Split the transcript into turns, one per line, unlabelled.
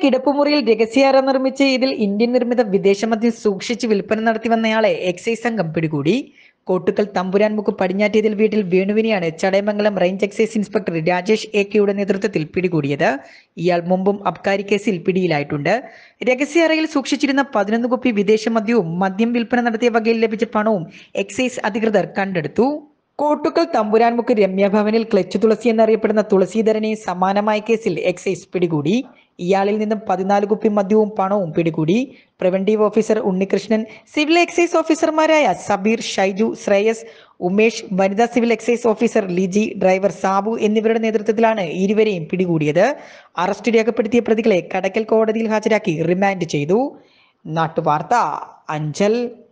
കിടപ്പുമുറിയിൽ രഹസ്യാര നിർമ്മിച്ച് ഇതിൽ ഇന്ത്യൻ നിർമ്മിത വിദേശമദ്യം സൂക്ഷിച്ച് വിൽപ്പന നടത്തി വന്നയാളെ എക്സൈസ് സംഘം പിടികൂടി കോട്ടുക്കൽ തമ്പുരാൻമുക്ക് പടിഞ്ഞാറ്റേതിൽ വീട്ടിൽ വേണുവിനെയാണ് Chadayamangalam range excise inspector Rajesh A കെയുടെ നേതൃത്വത്തിൽ പിടികൂടിയത് ഇയാൾ മുമ്പും അബ്കാരി കേസിൽ പിടിയിലായിട്ടുണ്ട് രഹസ്യാറയിൽ സൂക്ഷിച്ചിരുന്ന പതിനൊന്ന് കുപ്പി വിദേശ മദ്യവും മദ്യം വിൽപ്പന നടത്തിയ വകയിൽ ലഭിച്ച പണവും എക്സൈസ് അധികൃതർ കണ്ടെടുത്തു കോട്ടുക്കൽ തമ്പുരാൻമുക്ക് രമ്യഭവനിൽ ക്ലച്ച് തുളസി എന്നറിയപ്പെടുന്ന തുളസീധരനെ സമാനമായ കേസിൽ എക്സൈസ് പിടികൂടി ഇയാളിൽ നിന്നും പതിനാല് കുപ്പി മദ്യവും പണവും പിടികൂടി preventive officer Unnikrishnan civil excise ഓഫീസർമാരായ സബീർ ഷൈജു ശ്രേയസ് ഉമേഷ് വനിതാ civil excise officer Liji driver Sabu എന്നിവരുടെ നേതൃത്വത്തിലാണ് ഇരുവരെയും പിടികൂടിയത് അറസ്റ്റ് രേഖപ്പെടുത്തിയ പ്രതികളെ കടക്കൽ കോടതിയിൽ ഹാജരാക്കി റിമാൻഡ് ചെയ്തു നാട്ടുവാർത്ത അഞ്ചൽ